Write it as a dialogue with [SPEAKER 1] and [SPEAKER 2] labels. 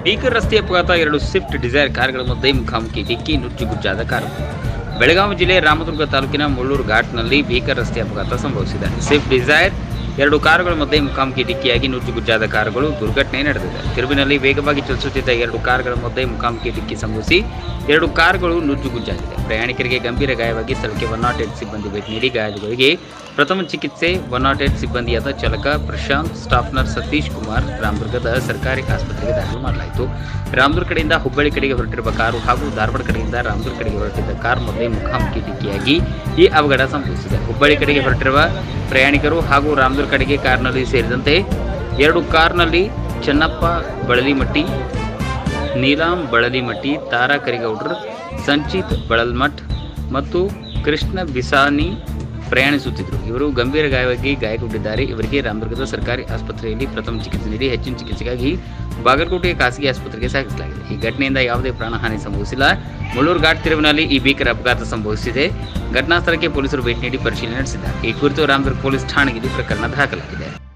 [SPEAKER 1] ಭೀಕರ ರಸ್ತೆ ಅಪಘಾತ ಎರಡು ಸ್ವಿಫ್ಟ್ ಡಿಸೈರ್ ಕಾರ್ಗಳ ಮಧ್ಯೆ ಮುಖಾಮುಖಿ ಡಿಕ್ಕಿ ನುಜ್ಜುಗುಜ್ಜಾದ ಕಾರು ಬೆಳಗಾವಿ ಜಿಲ್ಲೆ ರಾಮದುರ್ಗ ತಾಲೂಕಿನ ಮುಳ್ಳೂರು ಘಾಟ್ನಲ್ಲಿ ಭೀಕರ ರಸ್ತೆ ಅಪಘಾತ ಸಂಭವಿಸಿದೆ ಸ್ವಿಫ್ಟ್ ಡಿಸೈರ್ ಎರಡು ಕಾರುಗಳ ಮಧ್ಯೆ ಮುಖಾಮುಖಿ ಡಿಕ್ಕಿಯಾಗಿ ನುಜ್ಜುಗುಜ್ಜಾದ ಕಾರುಗಳು ದುರ್ಘಟನೆ ನಡೆದಿದೆ ತಿರುವಿನಲ್ಲಿ ವೇಗವಾಗಿ ಚಲಿಸುತ್ತಿದ್ದ ಎರಡು ಕಾರುಗಳ ಮಧ್ಯೆ ಮುಖಾಮುಖಿ ಡಿಕ್ಕಿ ಸಂಭವಿಸಿ ಎರಡು ಕಾರುಗಳು ನುಜ್ಜುಗುಜ್ಜಾಗಿದೆ ಪ್ರಯಾಣಿಕರಿಗೆ ಗಂಭೀರ ಗಾಯವಾಗಿ ಸ್ಥಳಕ್ಕೆ ಒನ್ ನಾಟ್ ಏಟ್ ಸಿಬ್ಬಂದಿ ಭೇಟಿ ನೀಡಿ ಗಾಯಾಳುಗಳಿಗೆ ಪ್ರಥಮ ಚಿಕಿತ್ಸೆ ಒನ್ ನಾಟ್ ಏಟ್ ಸಿಬ್ಬಂದಿಯಾದ ಚಾಲಕ ಪ್ರಶಾಂತ್ ಸ್ಟಾಫ್ ನರ್ಸ್ ಸತೀಶ್ ಕುಮಾರ್ ರಾಮದುರ್ಗದ ಸರ್ಕಾರಿ ಆಸ್ಪತ್ರೆಗೆ ದಾಖಲು ಮಾಡಲಾಯಿತು ರಾಮದುರ್ಗ ಕಡೆಯಿಂದ ಹುಬ್ಬಳ್ಳಿ ಕಡೆಗೆ ಹೊರಟಿರುವ ಕಾರು ಹಾಗೂ ಧಾರವಾಡ ಕಡೆಯಿಂದ ರಾಮದುರ್ಗ ಕಡೆಗೆ ಹೊರಟಿದ್ದ ಕಾರ್ ಮಧ್ಯೆ ಮುಖಾಮುಖಿ ಡಿಕ್ಕಿಯಾಗಿ ಈ ಅವಘಡ ಸಂಭವಿಸಿದೆ ಹುಬ್ಬಳ್ಳಿ ಕಡೆಗೆ ಹೊರಟಿರುವ ಪ್ರಯಾಣಿಕರು ಹಾಗೂ ರಾಮದುರ್ಗ ಕಡೆಗೆ ಕಾರ್ನಲ್ಲಿ ಸೇರಿದಂತೆ ಎರಡು ಕಾರ್ನಲ್ಲಿ ಚೆನ್ನಪ್ಪ ಬಳಲಿಮಟ್ಟಿ ನೀಲಾಂ ಬಳಲಿಮಟ್ಟಿ ತಾರಾ ಕರಿಗೌಡ್ರ ಸಂಚಿತ್ ಬಳಲ್ಮಠ್ ಮತ್ತು ಕೃಷ್ಣ ಬಿಸಾನಿ ಪ್ರಯಾಣಿಸುತ್ತಿದ್ದರು ಇವರು ಗಂಭೀರ ಗಾಯವಾಗಿ ಗಾಯಗೊಂಡಿದ್ದಾರೆ ಇವರಿಗೆ ರಾಮದುರ್ಗದ ಸರ್ಕಾರಿ ಆಸ್ಪತ್ರೆಯಲ್ಲಿ ಪ್ರಥಮ ಚಿಕಿತ್ಸೆ ನೀಡಿ ಹೆಚ್ಚಿನ ಚಿಕಿತ್ಸೆಗಾಗಿ ಬಾಗಲಕೋಟೆಯ ಖಾಸಗಿ ಆಸ್ಪತ್ರೆಗೆ ಸಾಗಿಸಲಾಗಿದೆ ಈ ಘಟನೆಯಿಂದ ಯಾವುದೇ ಪ್ರಾಣಹಾನಿ ಸಂಭವಿಸಿಲ್ಲ ಮುಳ್ಳೂರು ಘಾಟ್ ತಿರುವಿನಲ್ಲಿ ಈ ಭೀಕರ ಅಪಘಾತ ಸಂಭವಿಸಿದೆ ಘಟನಾ ಸ್ಥಳಕ್ಕೆ ಪೊಲೀಸರು ಭೇಟಿ ನೀಡಿ ಪರಿಶೀಲನೆ ನಡೆಸಿದ್ದಾರೆ ಈ ಕುರಿತು ರಾಮದುರ್ಗ ಪೊಲೀಸ್ ಠಾಣೆಯಲ್ಲಿ ಪ್ರಕರಣ ದಾಖಲಾಗಿದೆ